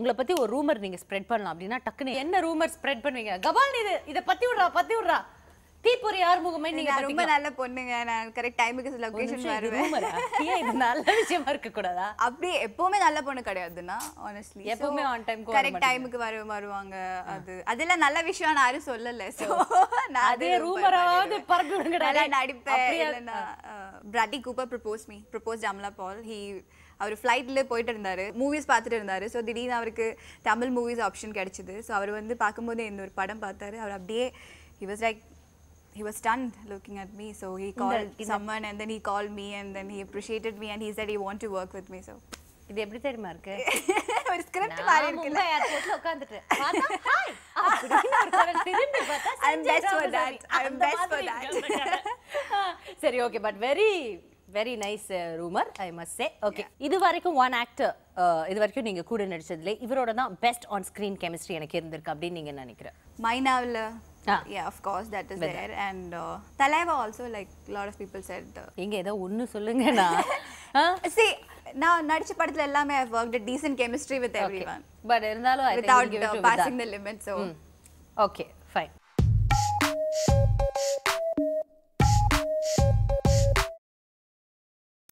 உங்களை பத்தி ஒரு ரூமர் நீங்க ஸ்ப்ரெட் பண்ணலாம் அப்படின்னா டக்குன்னு என்ன ரூமர் ஸ்ப்ரெட் பண்ணுவீங்க கபால் இது இத பத்தி விடுறா பத்தி விடுறா தீப்பொறி ஆறுமுகமே நீங்க நான் ரொம்ப நல்ல பொண்ணுங்க நான் கரெக்ட் டைமுக்கு லொகேஷன் வருவேன் ரூமரா ஏன் இது நல்ல விஷயமா இருக்க கூடாதா அப்படி எப்பவுமே நல்ல பொண்ணு கிடையாதுன்னா ஆனஸ்ட்லி எப்பவுமே on time க்கு வர கரெக்ட் டைமுக்கு வர வருவாங்க அது அதெல்லாம் நல்ல விஷயம் நான் யாரும் சொல்லல சோ நான் அதே ரூமராவது பரப்பி விடுங்க நல்லா நடிப்பேன் இல்லைன்னா Bradley Cooper propose me propose Amala Paul he அவர் ஃப்ளைட்டில் போயிட்டு இருந்தாரு மூவிஸ் பார்த்துட்டு இருந்தாரு ஸோ திடீர்னு அவருக்கு தமிழ் மூவிஸ் ஆப்ஷன் கிடைச்சிது ஸோ அவர் வந்து பார்க்கும்போது இந்த ஒரு படம் பார்த்தாரு அவர் அப்படியே he was like he was stunned looking at me so he called someone and then he called me and then he appreciated me and he said he want to work with me so இது எப்படி தெரியுமா இருக்கு ஒரு script நான் மாதிரி இருக்குல்ல மும்பை ஏர்போர்ட்ல உட்கார்ந்துட்டு பார்த்தா ஹாய் அப்படின்னு ஒரு தடவை திரும்பி பார்த்தா I'm Sanjay best for Ramasamy. that. I'm அந்த best for மாதிரி that. இருக்கு அந்த கதை. ஆ, சரி okay but very very nice rumour I must say okay இது வரைக்கும் ஒன் ஆக்டர் இது வரைக்கும் நீங்க கூட நடிச்சதுல இவரோட தான் பெஸ்ட் ஆன் ஸ்கிரீன் கெமிஸ்ட்ரி எனக்கு இருந்திருக்கு அப்படின்னு நீங்க நினைக்கிறேன் மைனாவில் Ah. yeah of course that is there and uh, Talaiva also like a lot of people said uh, எங்க ஏதோ ஒண்ணு சொல்லுங்கண்ணா see நான் நடிச்ச படத்துல எல்லாமே I've worked a decent chemistry with everyone but இருந்தாலும் I think without we'll give it uh, to Vidya. passing the limit so okay fine